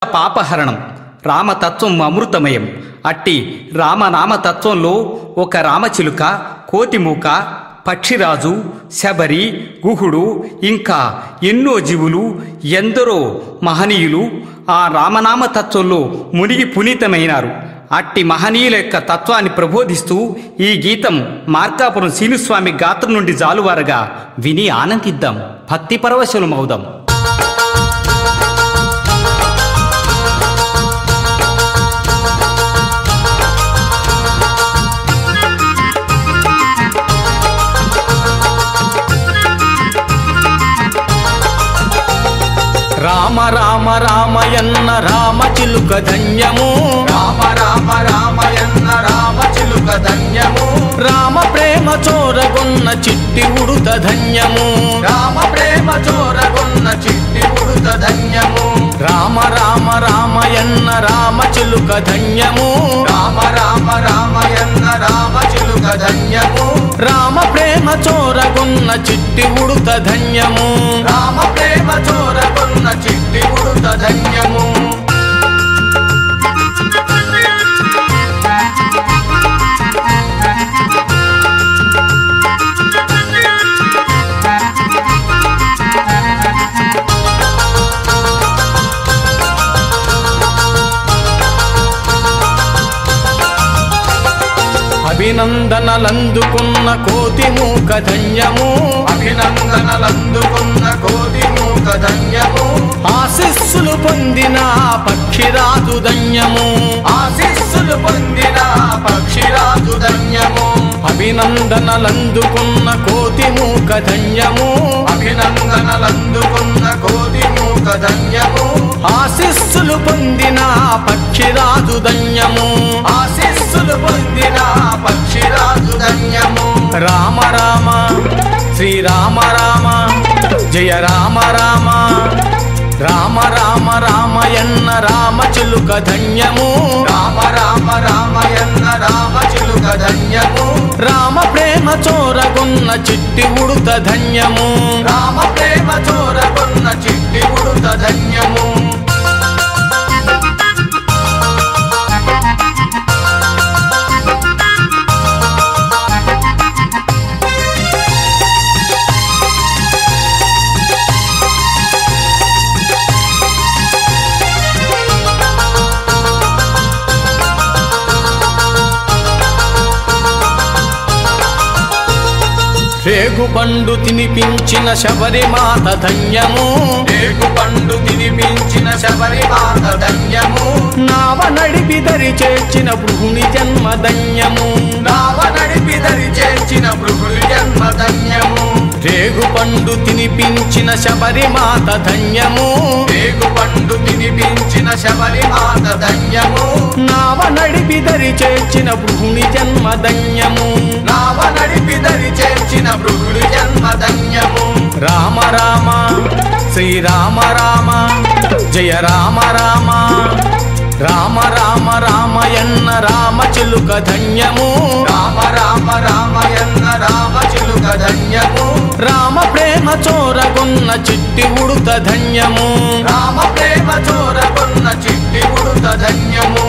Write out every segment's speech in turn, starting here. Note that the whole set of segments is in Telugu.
పాపహరణం రామతత్వం అమృతమయం అట్టి రామనామతత్వంలో ఒక రామచిలుక కోతిమూక పక్షిరాజు శబరి గుహుడు ఇంకా ఎన్నో జీవులు ఎందరో మహనీయులు ఆ రామనామ తత్వంలో మునిగి పునీతమైనారు అట్టి మహనీయుల యొక్క తత్వాన్ని ప్రబోధిస్తూ ఈ గీతం మార్కాపురం సీనుస్వామి గాత్రం నుండి జాలువారగా విని ఆనందిద్దాం భక్తి పరవశులమవుదాం రామ రామ రామయన్న రామ చిలుక ధన్యము రామ రామ రామయన్న రామ చిలుక ధన్యము రామ ప్రేమ చోరగొన్న చిట్టి ఉడుత ధన్యము రామ ప్రేమ చోరగొన్న చిట్టి ఉడుత ధన్యము రామ రామ రామయన్న రామ చిలుక ధన్యము రామ రామ రామయన్న రామ చిలుక ధన్యము రామ ప్రేమ చోరగొన్న చిట్టి ఉడుత ధన్యము రామ ప్రేమ చోరగొన్న చిట్టి ఉడుత ధన్యము అభినందనలందుకున్న కోతి మూక ధన్యము అభినందనలందుకున్న కోటి మూక ధన్యము ఆశిస్సులు పొందిన పక్షిరాజు ధన్యము ఆశీస్సులు పొందిన పక్షిరాజు ధన్యము అభినందనలందుకున్న కోతి మూక ధన్యము అభినందనలందుకున్న కోటి మూక ధన్యము ఆశిస్సులు పొందిన పక్షిరాజు ధన్యము ఆశీస్సులు పొందిన పక్షిరాజు ధన్యము రామ రామ శ్రీరామ రామ జయ రామ రామ రామ రామ రామయన్న రామ చిలుక ధన్యము రామ రామ రామయన్న రామ చిలుక ధన్యము రామ ప్రేమ చోరగొన్న చిట్టి ఉడుత ధన్యము రామ ప్రేమ చోరగొన్న చిట్టి ఉడుత ధన్యము రేగు పండు తినిపించిన శబరిమాత ధన్యము రేగు పండు తినిపించిన శబరిమాత ధన్యము నావ నడిపి దరి చేర్చిన భృగుని జన్మ ధన్యము నావ నడిపి దరి చేర్చిన భృగుడి జన్మ ధన్యము రేగు పండు తినిపించిన శబరిమాత ధన్యము రేగు పండు తినిపించిన శబరిమాత ధన్యము నావ నడిపి దరి చేర్చిన భృగుని జన్మ ధన్యము నావ నడిపి దరి చేర్చిన భృగుడి జన్మ ధన్యము రామ రామ శ్రీరామ రామ జయ రామ రామ రామ రామ రామయన్న రామ చిలుక ధన్యము రామ రామ రామయన్న రామ చిలుక ధన్యము రామ ప్రేమ చోరగొన్న చిట్టి ఉడుత ధన్యము రామ ప్రేమ చోరగొన్న చిట్టి ఉడుత ధన్యము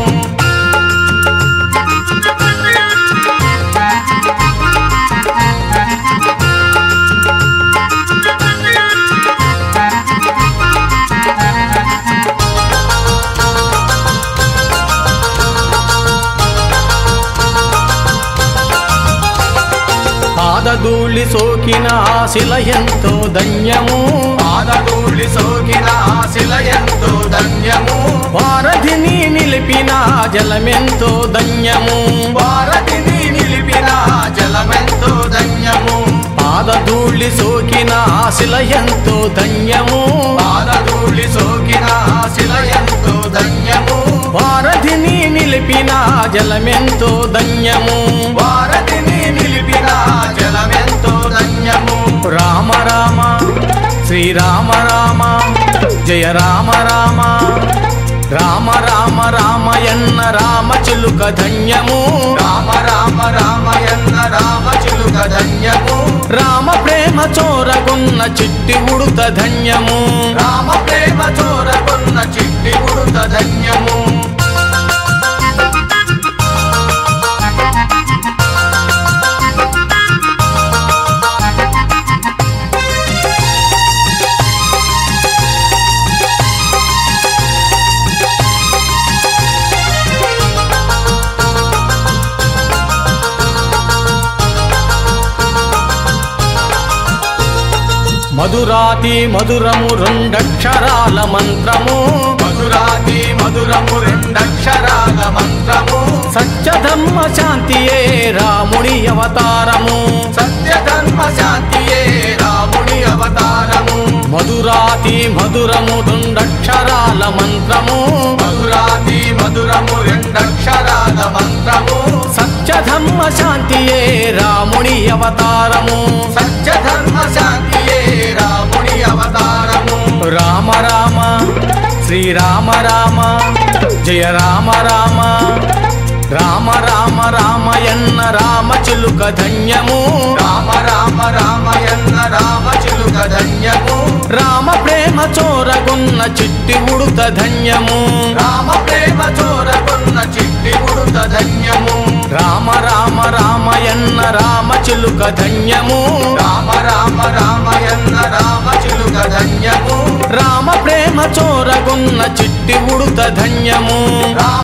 పాదధూళి సోకిన ఆశిల ఎంతో ధన్యము పాదధూళి సోకిన శిల ఎంతో ధన్యము వారధిని నిలిపిన జలమెంతో ధన్యము భారతిని నిలిపిన జలమెంతో ధన్యము పాదధూళి సోకిన ఆశిల ఎంతో ధన్యము పాదధూళి సోకిన శిల ఎంతో ధన్యము వారధిని నిలిపిన జలమెంతో ధన్యము భారతిని నిలిపిన జలమెంతో ధన్యము రామ రామ శ్రీరామ రామ జయ రామ రామ రామ రామ రామయన్న రామ చిలుక ధన్యము రామ రామ రామయన్న రామ చిలుక ధన్యము రామ ప్రేమ చోరగొన్న చిట్టి ఉడుత ధన్యము రామ ప్రేమ చోరగొన్న చిట్టి చిట్టి ఉడుత ధన్యము మధురాతి మధురము రెండక్షరాల మంత్రము మధురాతి మధురము రెండక్షరాల మంత్రము సత్యధర్మ శాంతియే రాముడి అవతారము సత్య ధర్మ శాంతియే రాముని అవతారము మధురాతి మధురము రెండక్షరాల మంత్రము మధురాతి మధురము రెండక్షరాల మంత్రము సత్యధర్మ శాంతియే రాముడి అవతారము సత్య ధర్మ శాంతియే రాముని అవతారము రామ రామ శ్రీరామ రామ జయ రామ రామ రామ రామ రామయన్న రామ చిలుక ధన్యము రామ రామ రామయన్న రామ చిలుక ధన్యము రామ ప్రేమ చోరగున్న చిట్టి ఉడుత ధన్యము రామ ప్రేమ చోరకున్న చిట్టి ఉడుత ధన్యము రామ రామ రామయన్న రామ చిలుక ధన్యము రామ రామ రామయన్న రామ చిలుక ధన్యము రామ ప్రేమ చోరగున్న చిట్టి ఉడుత ధన్యము రామ